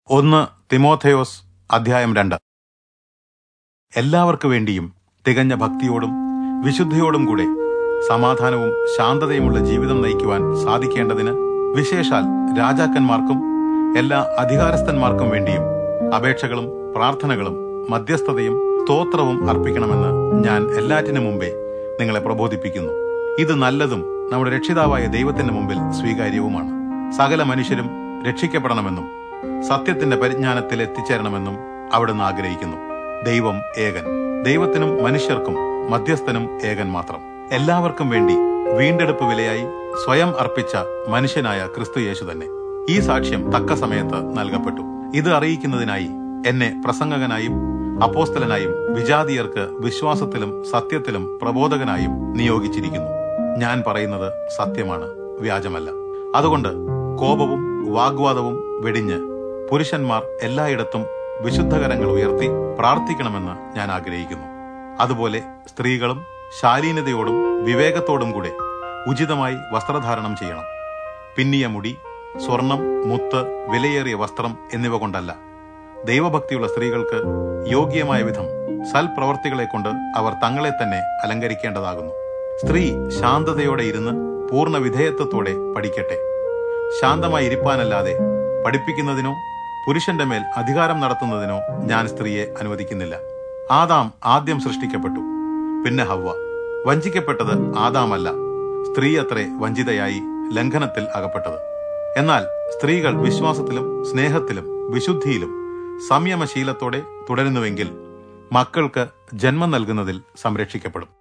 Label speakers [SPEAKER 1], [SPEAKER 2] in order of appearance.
[SPEAKER 1] ഒന്ന് തിമോഥയോസ് അധ്യായം രണ്ട് എല്ലാവർക്കു വേണ്ടിയും തികഞ്ഞ ഭക്തിയോടും വിശുദ്ധിയോടും കൂടെ സമാധാനവും ശാന്തതയുമുള്ള ജീവിതം നയിക്കുവാൻ സാധിക്കേണ്ടതിന് വിശേഷാൽ രാജാക്കന്മാർക്കും എല്ലാ അധികാരസ്ഥന്മാർക്കും വേണ്ടിയും അപേക്ഷകളും പ്രാർത്ഥനകളും മധ്യസ്ഥതയും സ്തോത്രവും അർപ്പിക്കണമെന്ന് ഞാൻ എല്ലാറ്റിനു മുമ്പേ നിങ്ങളെ പ്രബോധിപ്പിക്കുന്നു ഇത് നല്ലതും നമ്മുടെ രക്ഷിതാവായ ദൈവത്തിന്റെ മുമ്പിൽ സ്വീകാര്യവുമാണ് സകല മനുഷ്യരും രക്ഷിക്കപ്പെടണമെന്നും സത്യത്തിന്റെ പരിജ്ഞാനത്തിൽ എത്തിച്ചേരണമെന്നും അവിടുന്ന് ആഗ്രഹിക്കുന്നു ദൈവം ഏകൻ ദൈവത്തിനും മനുഷ്യർക്കും മധ്യസ്ഥനും ഏകൻ മാത്രം എല്ലാവർക്കും വേണ്ടി വീണ്ടെടുപ്പ് വിലയായി സ്വയം അർപ്പിച്ച മനുഷ്യനായ ക്രിസ്തു യേശു തന്നെ ഈ സാക്ഷ്യം തക്ക സമയത്ത് നൽകപ്പെട്ടു ഇത് അറിയിക്കുന്നതിനായി എന്നെ പ്രസംഗകനായും അപ്പോസ്തലനായും വിജാതിയർക്ക് വിശ്വാസത്തിലും സത്യത്തിലും പ്രബോധകനായും നിയോഗിച്ചിരിക്കുന്നു ഞാൻ പറയുന്നത് സത്യമാണ് വ്യാജമല്ല അതുകൊണ്ട് കോപവും വാഗ്വാദവും വെടിഞ്ഞ് പുരുഷന്മാർ എല്ലായിടത്തും വിശുദ്ധകരങ്ങൾ ഉയർത്തി പ്രാർത്ഥിക്കണമെന്ന് ഞാൻ ആഗ്രഹിക്കുന്നു അതുപോലെ സ്ത്രീകളും ശാലീനതയോടും വിവേകത്തോടും കൂടെ ഉചിതമായി വസ്ത്രധാരണം ചെയ്യണം പിന്നിയ മുടി സ്വർണം മുത്ത് വിലയേറിയ വസ്ത്രം എന്നിവ കൊണ്ടല്ല ദൈവഭക്തിയുള്ള സ്ത്രീകൾക്ക് യോഗ്യമായ വിധം സൽപ്രവർത്തികളെ കൊണ്ട് അവർ തങ്ങളെ തന്നെ അലങ്കരിക്കേണ്ടതാകുന്നു സ്ത്രീ ശാന്തതയോടെ ഇരുന്ന് പൂർണ്ണ വിധേയത്വത്തോടെ പഠിക്കട്ടെ ശാന്തമായി ഇരിപ്പാനല്ലാതെ പഠിപ്പിക്കുന്നതിനോ പുരുഷന്റെ മേൽ അധികാരം നടത്തുന്നതിനോ ഞാൻ സ്ത്രീയെ അനുവദിക്കുന്നില്ല ആദാം ആദ്യം സൃഷ്ടിക്കപ്പെട്ടു പിന്നെ ഹവ്വ വഞ്ചിക്കപ്പെട്ടത് ആദാമല്ല സ്ത്രീ അത്രേ വഞ്ചിതയായി ലംഘനത്തിൽ അകപ്പെട്ടത് എന്നാൽ സ്ത്രീകൾ വിശ്വാസത്തിലും സ്നേഹത്തിലും വിശുദ്ധിയിലും സംയമശീലത്തോടെ തുടരുന്നുവെങ്കിൽ മക്കൾക്ക് ജന്മം നൽകുന്നതിൽ സംരക്ഷിക്കപ്പെടും